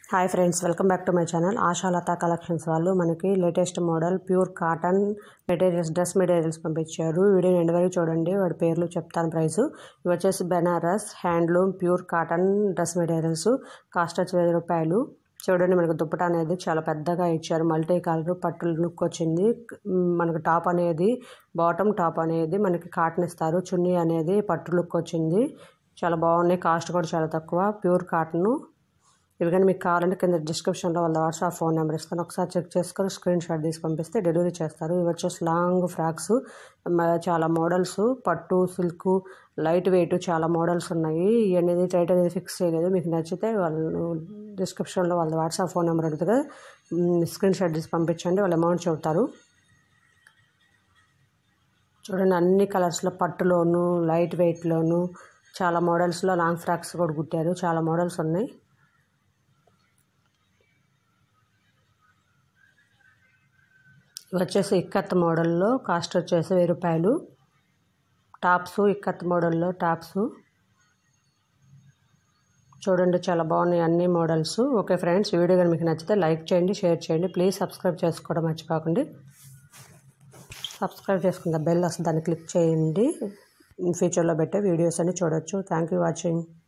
hi friends welcome back to my channel Ashalatha collections వాళ్ళు మనకి latest model pure cotton materials dress materials పంపించారు video end వరకు చూడండి వాడి పేర్లు చెప్తాను ప్రైస్ ఇవి వచ్చేసి Banaras handloom pure cotton dress materials cost వచ్చి వెయ్యి రూపాయలు చూడండి మనకు దుప్పట అనేది చాలా పెద్దగా ఇచ్చారు మల్టీ కలర్ పట్టులు లుక్ వచ్చింది మనకు టాప్ అనేది బాటమ్ టాప్ అనేది మనకి కాటన్ ఇస్తారు చున్నీ అనేది పట్టు లుక్ వచ్చింది చాలా బాగున్నాయి కాస్ట్ కూడా చాలా తక్కువ ప్యూర్ కాటన్ ఇవి కానీ మీకు కావాలంటే కింద డిస్క్రిప్షన్లో వాళ్ళ వాట్సాప్ ఫోన్ నెంబర్ ఇస్తాను ఒకసారి చెక్ చేసుకొని స్క్రీన్ షాట్ తీసి పంపిస్తే డెలివరీ చేస్తారు ఇవి వచ్చేసి లాంగ్ ఫ్రాక్స్ చాలా మోడల్స్ పట్టు సిల్క్ లైట్ వెయిట్ చాలా మోడల్స్ ఉన్నాయి ఇవి అనేది రేట్ అనేది ఫిక్స్ చేయలేదు మీకు నచ్చితే వాళ్ళు డిస్క్రిప్షన్లో వాళ్ళ వాట్సాప్ ఫోన్ నెంబర్ ఉంటుంది స్క్రీన్ షాట్ తీసి పంపించండి వాళ్ళు అమౌంట్ చెబుతారు చూడండి అన్ని కలర్స్లో పట్టులోను లైట్ వెయిట్లోను చాలా మోడల్స్లో లాంగ్ ఫ్రాక్స్ కూడా కుట్టారు చాలా మోడల్స్ ఉన్నాయి ఇవి వచ్చేసి ఇక్కత్ మోడల్లో కాస్ట్ వచ్చేసి వెయ్యి రూపాయలు టాప్స్ ఇక్కత్ మోడల్లో టాప్స్ చూడండి చాలా బాగున్నాయి అన్ని మోడల్స్ ఓకే ఫ్రెండ్స్ వీడియో కానీ మీకు నచ్చితే లైక్ చేయండి షేర్ చేయండి ప్లీజ్ సబ్స్క్రైబ్ చేసుకోవడం మర్చిపోకండి సబ్స్క్రైబ్ చేసుకున్న బెల్ వస్తుంది దాన్ని క్లిక్ చేయండి ఫ్యూచర్లో పెట్టే వీడియోస్ అన్ని చూడొచ్చు థ్యాంక్ యూ వాచింగ్